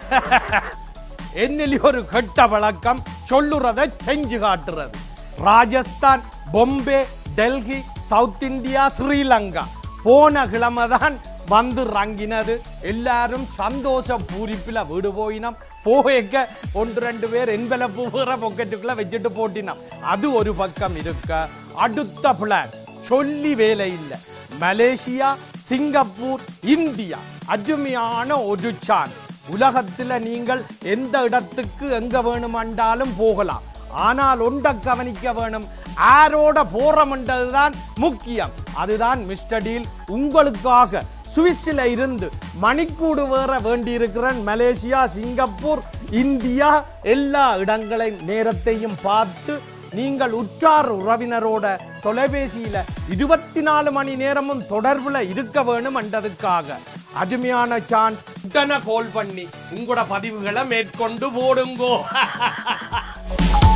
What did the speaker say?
என்னில் ஒரு கெட்ட வழக்கம் சொல்லுறதை செஞ்சு காட்டுறது ராஜஸ்தான் பொம்பே டெல்லி சவுத் இந்தியா ஸ்ரீலங்கா போன கிழமை தான் வந்து ரங்கினது எல்லாரும் சந்தோஷ பூரிப்பில் வீடு போயினோம் போயக்க ஒன்று ரெண்டு பேர் என்பலப்பு வேற பொக்கெட்டுக்குள்ள வச்சுட்டு போட்டினோம் அது ஒரு பக்கம் இருக்க அடுத்த பிளான் சொல்லி வேலை இல்லை மலேசியா சிங்கப்பூர் இந்தியா அருமையான ஒரு சான் உலகத்துல நீங்கள் எந்த இடத்துக்கு எங்க வேணுமென்றாலும் போகலாம் ஆனால் ஒன்றை கவனிக்க வேணும் ஆரோட போறோம்ன்றதுதான் முக்கியம் அதுதான் மிஸ்டர் டீல் உங்களுக்காக சுவிஸ்ல இருந்து மணிக்கூடு வேற வேண்டியிருக்கிறேன் மலேசியா சிங்கப்பூர் இந்தியா எல்லா இடங்களையும் நேரத்தையும் பார்த்து நீங்கள் உற்றார் உறவினரோட தொலைபேசியில இருபத்தி நாலு மணி நேரமும் தொடர்புல இருக்க வேணும் என்றதுக்காக அருமையான சான்ஸ் உடனே கோல் பண்ணி உங்களோட பதிவுகளை மேற்கொண்டு போடுங்கோ